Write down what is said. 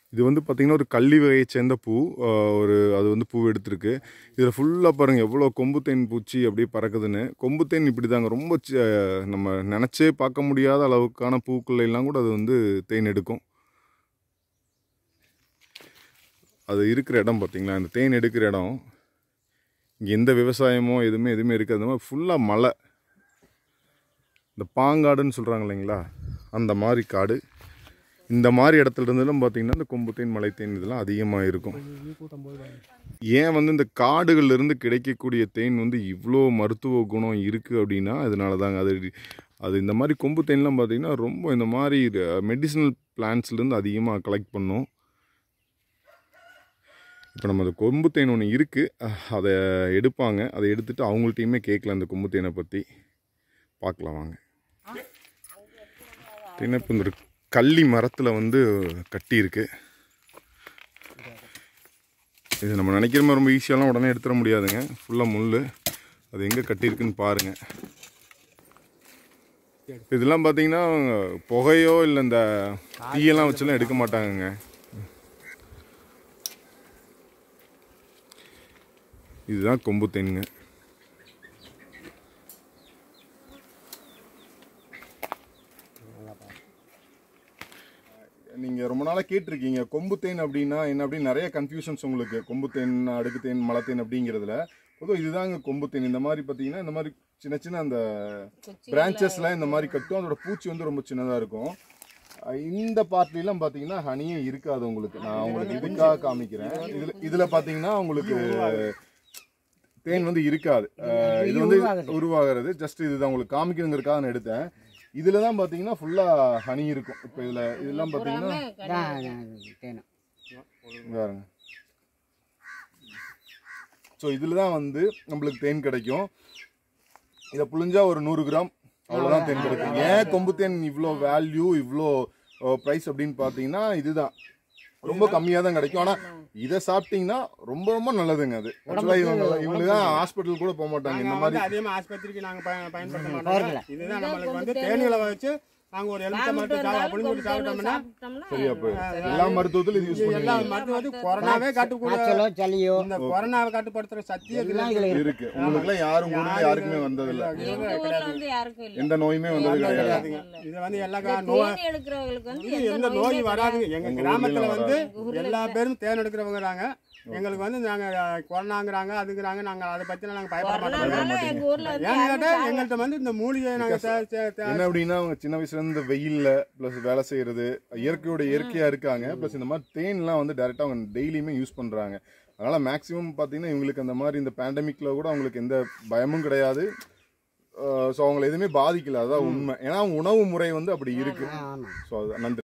இது வந்து பார்த்திங்கன்னா ஒரு கள்ளி வகையை சேர்ந்த பூ ஆஹ் ஒரு அது வந்து பூ எடுத்திருக்கு இதில் ஃபுல்லாக பாருங்கள் எவ்வளோ கொம்பு தேன் பூச்சி அப்படியே பறக்குதுன்னு கொம்பு தேன் இப்படி தாங்க ரொம்ப சி- நம்ம நினச்சே பார்க்க முடியாத அளவுக்கான பூக்கள் எல்லாம் கூட அது வந்து தேன் எடுக்கும் அது இருக்கிற இடம் பார்த்தீங்களா இந்த தேன் எடுக்கிற இடம் இங்கே எந்த விவசாயமோ எதுவுமே எதுவுமே இருக்காது அந்த மாதிரி ஃபுல்லாக மலை இந்த பாங்காடுன்னு சொல்கிறாங்க இல்லைங்களா அந்த மாதிரி காடு இந்த மாதிரி இடத்துல இருந்தெல்லாம் பார்த்தீங்கன்னா இந்த கொம்பு தேன் மலை தேன் இதெல்லாம் அதிகமாக இருக்கும் ஏன் வந்து இந்த காடுகள்ல இருந்து கிடைக்கக்கூடிய தேன் வந்து இவ்வளோ மருத்துவ குணம் இருக்குது அப்படின்னா அதனால தாங்க அது அது இந்த மாதிரி கொம்பு தேன்லாம் பார்த்தீங்கன்னா ரொம்ப இந்த மாதிரி மெடிசினல் பிளான்ஸ்லேருந்து அதிகமாக கலெக்ட் பண்ணும் இப்போ நம்ம அந்த கொம்பு தேன் ஒன்று இருக்குது அதை எடுப்பாங்க அதை எடுத்துட்டு அவங்கள்ட்டையுமே கேட்கலாம் அந்த கொம்பு தேனை பற்றி பார்க்கலாம் வாங்க தேனை இப்போ இந்த கள்ளி மரத்தில் வந்து கட்டியிருக்கு இது நம்ம நினைக்கிற மாதிரி ரொம்ப ஈஸியாலாம் உடனே எடுத்துட முடியாதுங்க ஃபுல்லாக முள் அது எங்கே கட்டியிருக்குன்னு பாருங்கள் இதெல்லாம் பார்த்தீங்கன்னா புகையோ இல்லை இந்த தீயெல்லாம் வச்செல்லாம் எடுக்க மாட்டாங்கங்க இதுதான் கொம்பு தேனுங்க நீங்கள் ரொம்ப நாளாக கேட்டிருக்கீங்க கொம்பு தேன் அப்படின்னா என்ன அப்படின்னு நிறைய கன்ஃபியூஷன்ஸ் உங்களுக்கு கொம்பு தேன் அடுக்கு தேன் மலை தேன் அப்படிங்கிறதுல பொதுவாக இதுதாங்க கொம்பு தேன் இந்த மாதிரி பார்த்தீங்கன்னா இந்த மாதிரி சின்ன சின்ன அந்த பிரான்ச்சஸ்லாம் இந்த மாதிரி கட்டும் அதோட பூச்சி வந்து ரொம்ப சின்னதாக இருக்கும் அஹ் இந்த பார்ட்லாம் பார்த்தீங்கன்னா ஹனியே இருக்காது உங்களுக்கு நான் உங்களுக்கு இதுக்காக காமிக்கிறேன் இதில் இதில் பார்த்தீங்கன்னா உங்களுக்கு தேன் வந்து இருக்காது அஹ் இது வந்து உருவாகிறது ஜஸ்ட் இதுதான் உங்களுக்கு காமிக்கணுங்கிறதுக்காக நான் எடுத்தேன் இதில் தான் பார்த்தீங்கன்னா ஃபுல்லாக ஹனி இருக்கும் இப்போ இதில் இதெல்லாம் பார்த்தீங்கன்னா தேனும் பாருங்க ஸோ இதில் தான் வந்து நம்மளுக்கு தேன் கிடைக்கும் இதை புழிஞ்சா ஒரு நூறு கிராம் அவ்வளோதான் தேன் கிடைக்கும் ஏன் கொம்பு தேன் இவ்வளோ வேல்யூ இவ்வளோ ப்ரைஸ் அப்படின்னு பார்த்தீங்கன்னா இதுதான் ரொம்ப கம்மியாக தான் கிடைக்கும் ஆனால் இதை சாப்பிட்டீங்கன்னா ரொம்ப ரொம்ப நல்லதுங்க அது ஆக்சுவலாக இவங்க இவங்களுக்கு தான் ஹாஸ்பிட்டல் கூட போக மாட்டாங்க இந்த நாங்க மாதிரி வந்து அதிகமா ஆஸ்பத்திரிக்கு நாங்க பய- பயன்படுத்த மாட்டோம் இதுதான் நம்மளுக்கு வந்து தேனிகளை வச்சு நாங்க ஒரு எலுமிச்சை மரத்தை சா- புளிஞ்சு விட்டு சாப்பிட்டோம்னா சரியா போயிடும் எல்லா மருத்துவத்திலும் இது யூஸ் இது எல்லா பண்ணுவீங்க மருந்து வந்து கொரோனாவே கட்டுக்கூட காய்ச்சலோ சளியோ இந்த கொரோனாவை கட்டுப்படுத்துற சக்தி இதுல எல்லாம் இதுல இருக்கு உங்களுக்குலாம் யாரும் ஊர்ல யாருக்குமே வந்ததில்லை எங்க ஊர்ல வந்து யாருக்கும் இல்ல எந்த நோயுமே வந்தது கிடையாது கிடையாதுங்க இது வந்து எல்லா கா- நோய் தேனி எடுக்கிறவங்களுக்கு வந்து இது எந்த எந்த நோய் நோயுமே வராதுங்க எங்க உங்க கிராமத்துல ஊர்லயும் வந்து ஊர்ல எல்லா பேரும் தேன் எடுக்கிறவங்க தாங்க எங்களுக்கு வந்து நாங்க கொரோனாங்கிறாங்க அதுங்கிறாங்க நாங்க அதை பத்தி நாங்க பயப்பட மாட்டோம் கொரோனானால எங்க ஊர்ல வந்து ஏன்னு யாரும் கேட்டா சாக- எங்கள்கிட்ட வந்து இந்த மூலிகை நாங்க தே- தே- தே- என்ன அப்படின்னா அவங்க சின்ன வயசுல இருந்து இந்த வெயில்ல பிளஸ் வேலை செய்யறது இயற்கையோட இயற்கையா இருக்காங்க பிளஸ் இந்த மாதிரி தேன்லாம் வந்து டைரக்டா அவங்க டெய்லியுமே யூஸ் பண்றாங்க அதனால மேக்ஸிமம் பாத்தீங்கன்னா இவங்களுக்கு அந்த மாதிரி இந்த பேண்டமிக்ல கூட அவங்களுக்கு எந்த பயமும் கிடையாது ஸோ அவங்களை எதுவுமே பாதிக்கல அதான் உண்மை ஏன்னா அவங்க உணவு முறை வந்து அப்படி இருக்கு ஆமா ஸோ அது நன்றி